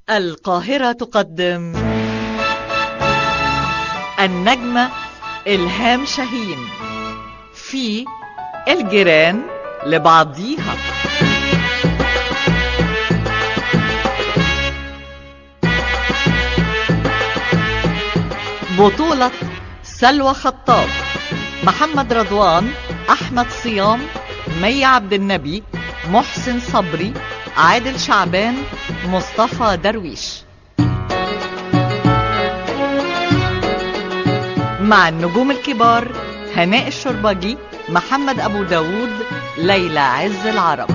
القاهرة تقدم النجمة إلهام شاهين في الجيران لبعضيها بطولة سلوى خطاب محمد رضوان أحمد صيام مي عبد النبي محسن صبري عادل شعبان مصطفى درويش مع النجوم الكبار هناء الشربجي محمد أبو داود ليلى عز العرب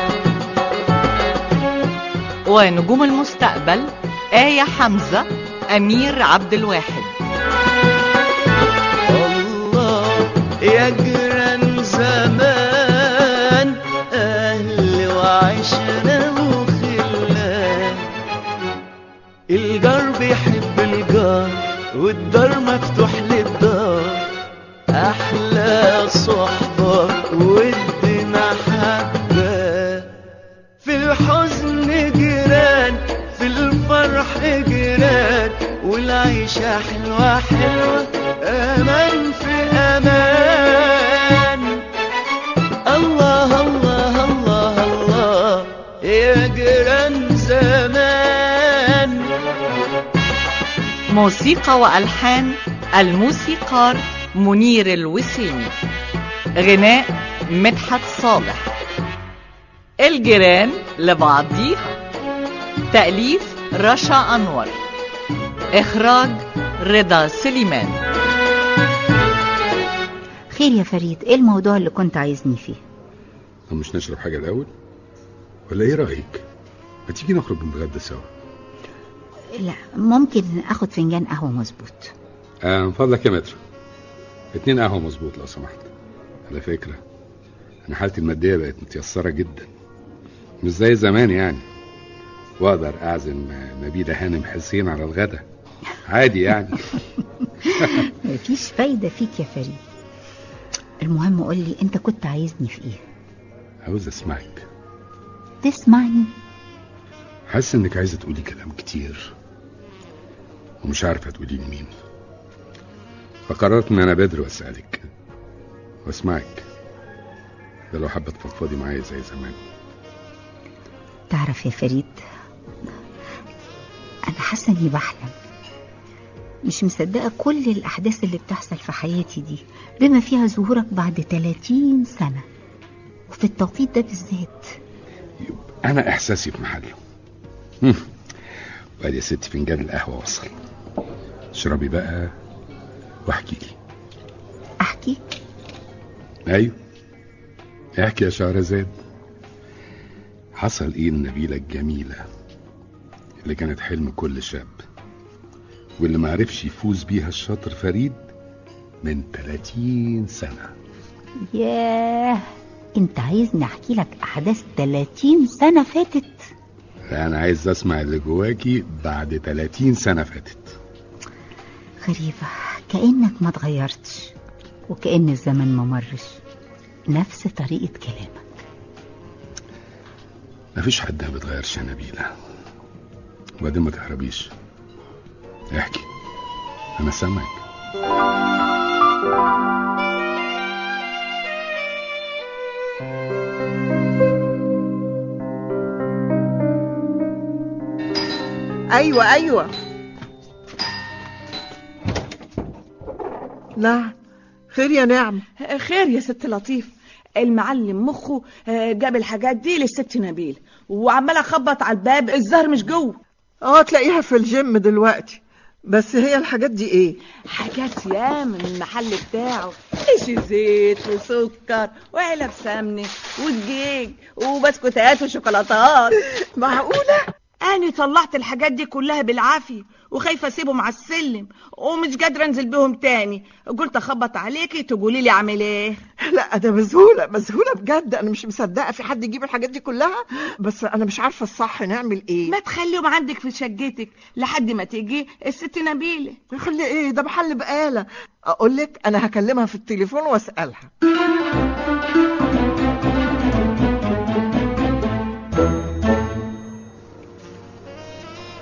ونجوم المستقبل آية حمزة أمير عبد الواحد الله يا جيران زمان أهل وعشرة وخلان الجار بيحب الجار والدار مفتوح للدار أحلى صحبة ود محبة في الحزن جيران في الفرح جيران والعيشة حلوة حلوة أمان في أمان الله الله الله الله يا جيران زمان موسيقى وألحان الموسيقار منير الوسيمي غناء مدحت صالح الجيران لبعضيها تأليف رشا أنور إخراج رضا سليمان خير يا فريد ايه الموضوع اللي كنت عايزني فيه طب مش نشرب حاجة الأول؟ ولا إيه رأيك؟ ما تيجي نخرج نتغدى سوا؟ لا ممكن اخد فنجان قهوه مظبوط آه من فضلك يا متر اتنين قهوة مظبوط لو سمحت على فكرة أنا حالتي المادية بقت متيسرة جدا مش زي زمان يعني وأقدر أعزم نبيلة هانم حسين على الغدا عادي يعني مفيش فايده فيك يا فريد المهم قول لي انت كنت عايزني في ايه عاوز أسمعك تسمعني حاسس إنك عايزة تقولي كلام كتير ومش عارفة تقولي لمين فقررت إن أنا بدري وأسألك وأسمعك ده لو حابة تفضفضي معايا زي زمان تعرف يا فريد انا حاسه اني بحلم مش مصدقه كل الاحداث اللي بتحصل في حياتي دي بما فيها ظهورك بعد 30 سنه وفي التوقيت ده بالذات يبقى أنا إحساسي في محله هم. وادي يا ستي فنجان القهوة وصل اشربي بقى واحكي لي احكي أيوه احكي يا شهرزاد حصل إيه النبيلة الجميلة اللي كانت حلم كل شاب واللي معرفش يفوز بيها الشاطر فريد من 30 سنة ياه انت عايزني احكي لك احداث 30 سنه فاتت لا أنا عايز أسمع اللي جواكي بعد 30 سنة فاتت غريبة كأنك ما اتغيرتش وكأن الزمن ما مرش نفس طريقة كلامك مفيش حد ما بيتغيرش يا نبيلة وبعدين ما تهربيش احكي أنا سامعك ايوه ايوه لا خير يا نعم خير يا ست لطيف المعلم مخه آه، جاب الحاجات دي للست نبيل وعمال اخبط على الباب الزهر مش جوه اه تلاقيها في الجيم دلوقتي بس هي الحاجات دي ايه حاجات ياما من المحل بتاعه قش زيت وسكر وعلب سمنه ودقيق وبسكوتات وشوكولاتات معقولة انا طلعت الحاجات دي كلها بالعافيه وخايفه اسيبهم على السلم ومش قادره انزل بيهم تاني قلت اخبط عليكي تقولي لي اعمل ايه لا ده مذهولة مذهولة بجد انا مش مصدقة في حد يجيب الحاجات دي كلها بس انا مش عارفة الصح نعمل ايه ما تخليهم عندك في شقتك لحد ما تيجي الست نبيله خلي ايه ده محل بقالة اقول لك انا هكلمها في التليفون واسألها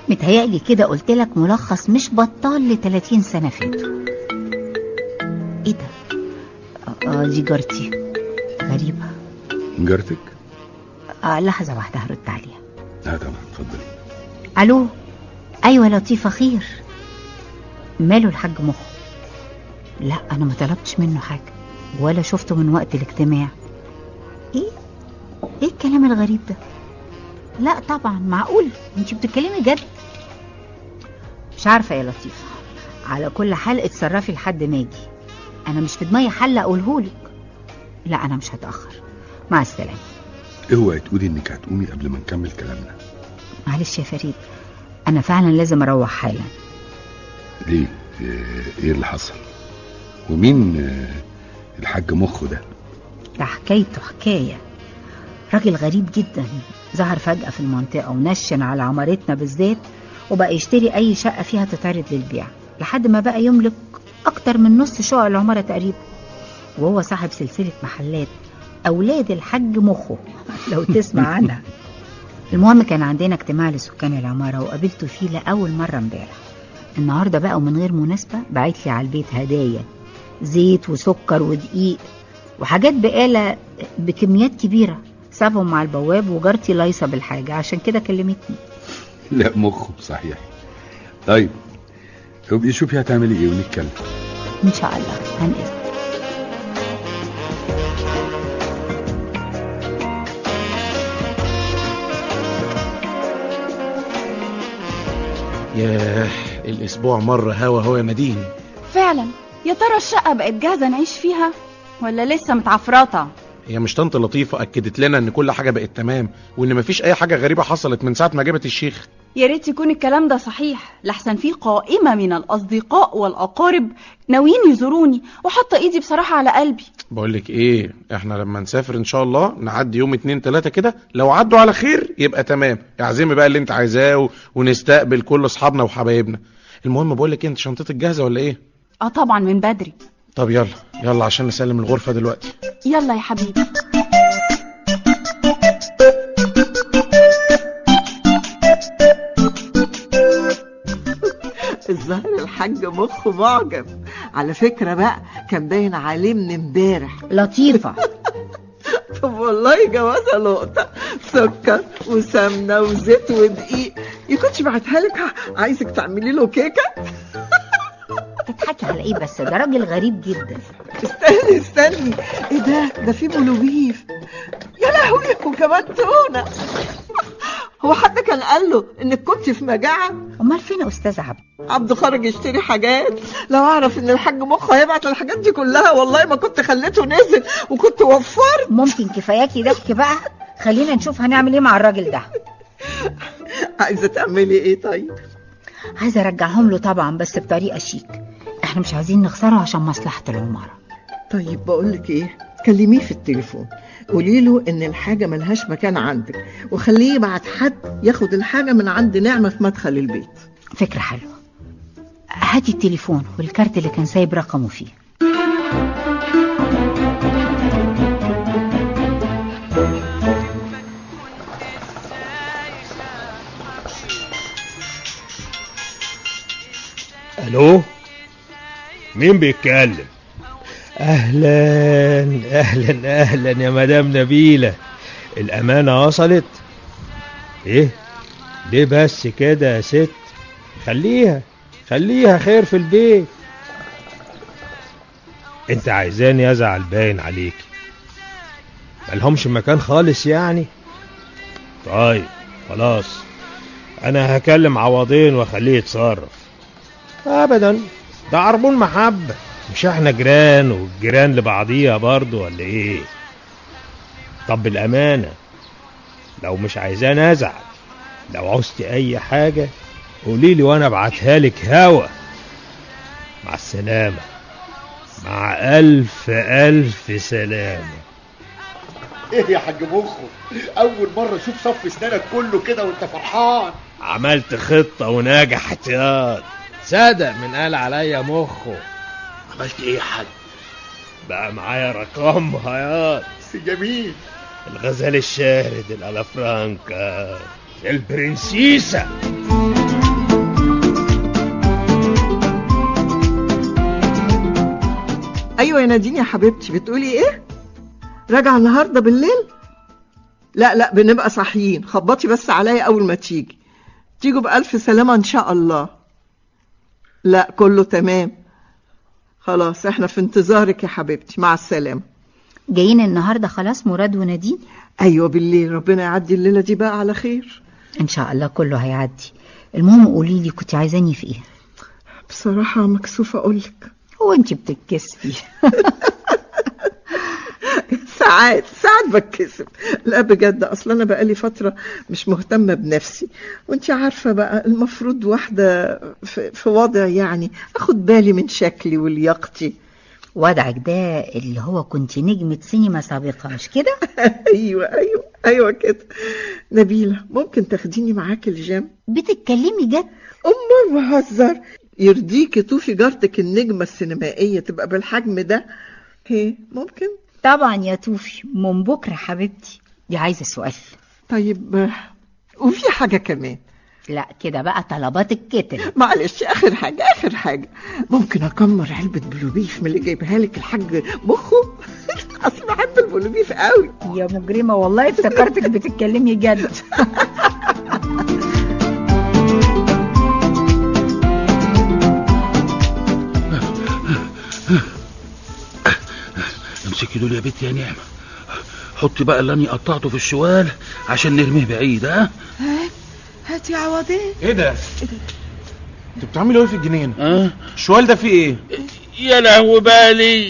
متهيألي كده قلت لك ملخص مش بطال ل 30 سنة فاتوا ايه ده؟ اه آه، دي جارتي غريبة جارتك آه لحظة واحدة هرد عليها لا طبعا اتفضلي الو ايوه لطيفة خير ماله الحاج مخ لا انا ما طلبتش منه حاجة ولا شفته من وقت الاجتماع ايه ايه الكلام الغريب ده لا طبعا معقول انت بتتكلمي جد مش عارفة يا لطيفة على كل حال اتصرفي لحد ما اجي انا مش في دماغي حل اقولهولك لا انا مش هتأخر مع السلامة اوعي تقولي انك هتقومي قبل ما نكمل كلامنا معلش يا فريد انا فعلا لازم اروح حالا ليه ايه اللي حصل ومين آه، الحاج مخه ده ده حكايته حكاية راجل غريب جدا ظهر فجأة في المنطقة ونشن على عمارتنا بالذات وبقى يشتري أي شقة فيها تتعرض للبيع لحد ما بقى يملك أكتر من نص شقق العمارة تقريبا وهو صاحب سلسلة محلات أولاد الحاج مخه لو تسمع عنها المهم كان عندنا اجتماع لسكان العمارة وقابلته فيه لأول مرة امبارح النهاردة بقى ومن غير مناسبة بعت لي على البيت هدايا زيت وسكر ودقيق وحاجات بقالة بكميات كبيرة سابهم مع البواب وجارتي لايصة بالحاجة عشان كده كلمتني لا مخه صحيح طيب ابقي شوفي هتعملي ايه ونتكلم إن شاء الله هنقذ ياه الاسبوع مره هوا هو يا مدين فعلا يا ترى الشقة بقت جاهزة نعيش فيها ولا لسه متعفرطة هي مش طنط لطيفه اكدت لنا ان كل حاجه بقت تمام وان مفيش اي حاجه غريبه حصلت من ساعه ما جابت الشيخ يا ريت يكون الكلام ده صحيح لحسن في قائمة من الأصدقاء والأقارب ناويين يزوروني وحاطة إيدي بصراحة على قلبي بقول لك ايه احنا لما نسافر ان شاء الله نعدي يوم اتنين تلاتة كده لو عدوا على خير يبقى تمام اعزمي بقى اللي انت عايزاه و... ونستقبل كل اصحابنا وحبايبنا المهم بقول لك انت شنطتك جاهزه ولا ايه اه طبعا من بدري طب يلا يلا عشان نسلم الغرفه دلوقتي يلا يا حبيبي الظاهر الحاج مخه معجب على فكرة بقى كان باين عليه من امبارح لطيفة طب والله جوازة لقطة سكر وسمنة وزيت ودقيق يكونش بعتها لك ع- عايزك تعملي له كيكة تضحكي على ايه بس ده راجل غريب جدا استني استني ايه ده ده في بلوبيف يا لهوي وكمان تونة هو حد كان قال له انك كنت في مجاعة امال فين يا استاذ عبد عبده خرج يشتري حاجات لو اعرف ان الحاج مخه هيبعت الحاجات دي كلها والله ما كنت خليته نزل وكنت وفرت ممكن كفاياكي ضحك بقى خلينا نشوف هنعمل ايه مع الراجل ده عايزة تعملي ايه طيب عايزه ارجعهم له طبعا بس بطريقه شيك احنا مش عايزين نخسره عشان مصلحه العماره طيب بقول لك ايه كلميه في التليفون قولي له ان الحاجة ملهاش مكان عندك وخليه يبعت حد ياخد الحاجة من عند نعمة في مدخل البيت فكره حلوه هاتي التليفون والكارت اللي كان سايب رقمه فيه الو مين بيتكلم اهلا اهلا اهلا يا مدام نبيله الامانه وصلت ايه ليه بس كده يا ست خليها خليها خير في البيت انت عايزاني ازعل باين عليك ملهمش مكان خالص يعني طيب خلاص انا هكلم عوضين واخليه يتصرف ابدا ده عربون محبة مش احنا جيران والجيران لبعضيها برضو ولا ايه طب بالامانة لو مش عايزاني ازعل لو عوزتي اي حاجة قوليلي وانا ابعتها لك هوا مع السلامة مع الف الف سلامة ايه يا حاج مخه اول مره اشوف صف اسنانك كله كده وانت فرحان عملت خطة ونجحت ياض صدق من قال عليا مخه عملت ايه يا حاج بقى معايا رقمها ياض جميل الغزال الشارد الالافرانكا البرنسيسة ايوه يا نادين يا حبيبتي بتقولي ايه راجعه النهارده بالليل لا لا بنبقى صاحيين خبطي بس عليا اول ما تيجي تيجوا بألف سلامة ان شاء الله لا كله تمام خلاص احنا في انتظارك يا حبيبتي مع السلامة جايين النهارده خلاص مراد ونادين ايوه بالليل ربنا يعدي الليلة دي بقى على خير ان شاء الله كله هيعدي المهم قولي لي كنت عايزاني في ايه بصراحة مكسوفة اقولك هو انت بتتكسفي ساعات ساعات بتكسف لا بجد اصلا انا بقالي فتره مش مهتمه بنفسي وانت عارفه بقى المفروض واحده في, في وضع يعني اخد بالي من شكلي ولياقتي وضعك ده اللي هو كنت نجمة سينما سابقة مش كده؟ ايوه ايوه ايوه كده نبيله ممكن تاخديني معاك الجيم بتتكلمي جد؟ امال بهزر يرضيكي طوفي جارتك النجمه السينمائيه تبقى بالحجم ده هي ممكن طبعا يا توفي من بكرة حبيبتي دي عايزة سؤال طيب وفي حاجة كمان لا كده بقى طلباتك كتر معلش اخر حاجة اخر حاجة ممكن اكمر علبة بلوبيف من اللي جايبها لك الحاج مخه اصل بحب البلوبيف قوي يا مجرمة والله افتكرتك بتتكلمي جد امسكي دول يا بنت يا نعمة حطي بقى اللي انا قطعته في الشوال عشان نرميه بعيد ها هات هات يا عوضين ايه ده انت بتعملوا ايه في الجنين اه الشوال ده فيه ايه يا لهو بالي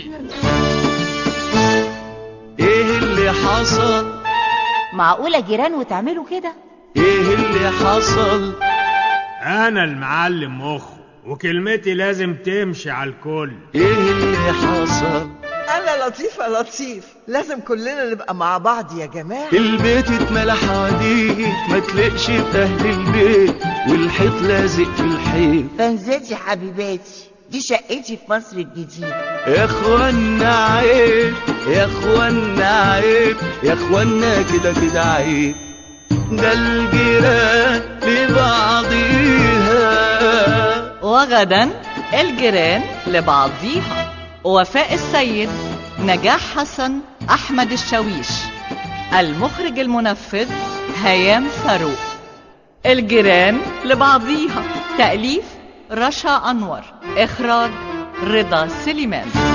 ايه اللي حصل معقولة جيران وتعملوا كده ايه اللي حصل انا المعلم مخ وكلمتي لازم تمشي على الكل ايه اللي حصل انا لطيفة لطيف لازم كلنا نبقى مع بعض يا جماعة البيت اتملى حديد ما تلقش في اهل البيت والحيط لازق في الحيط تنزلش يا حبيباتي دي شقتي في مصر الجديدة يا اخوانا عيب يا اخوانا عيب يا اخوانا كده كده عيب ده الجيران لبعضيها وغدا الجيران لبعضيها وفاء السيد نجاح حسن أحمد الشاويش المخرج المنفذ هيام فاروق الجيران لبعضيها تأليف رشا أنور إخراج رضا سليمان